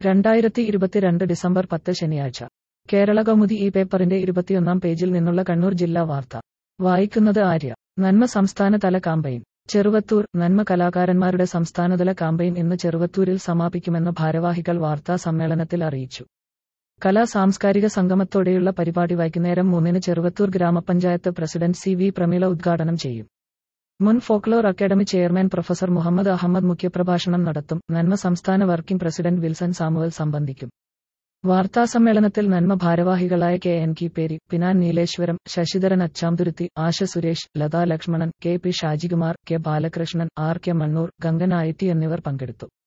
രണ്ടായിരത്തി ഇരുപത്തിരണ്ട് ഡിസംബർ പത്ത് ശനിയാഴ്ച കേരള കൗമുദി ഈ പേപ്പറിന്റെ ഇരുപത്തിയൊന്നാം പേജിൽ നിന്നുള്ള കണ്ണൂർ ജില്ലാ വാർത്ത വായിക്കുന്നത് ആര്യ നന്മ സംസ്ഥാനതല കാമ്പയിൻ ചെറുവത്തൂർ നന്മ കലാകാരന്മാരുടെ സംസ്ഥാനതല കാമ്പയിൻ ഇന്ന് ചെറുവത്തൂരിൽ സമാപിക്കുമെന്ന് ഭാരവാഹികൾ വാർത്താ സമ്മേളനത്തിൽ അറിയിച്ചു കലാ സാംസ്കാരിക സംഗമത്തോടെയുള്ള പരിപാടി വൈകുന്നേരം മൂന്നിന് ചെറുവത്തൂർ ഗ്രാമപഞ്ചായത്ത് പ്രസിഡന്റ് സി വി പ്രമീള ഉദ്ഘാടനം ചെയ്യും മുൻ folklore academy chairman professor Muhammad Ahmed മുഖ്യപ്രഭാഷണം നടത്തും നന്മ സംസ്ഥാന വർക്കിംഗ് പ്രസിഡന്റ് വിൽസൺ സാമുവൽ സംബന്ധിക്കും വാർത്താസമ്മേളനത്തിൽ നന്മ ഭാരവാഹികളായ കെ എൻ കീപ്പേരി പിനാൻ Nileshwaram Sasidharan Achamthuruthi Asha Suresh Latha Lakshmanan K P Shajikumar K Balakrishnan R K Mannur Gangan I T എന്നിവർ പങ്കെടുത്തു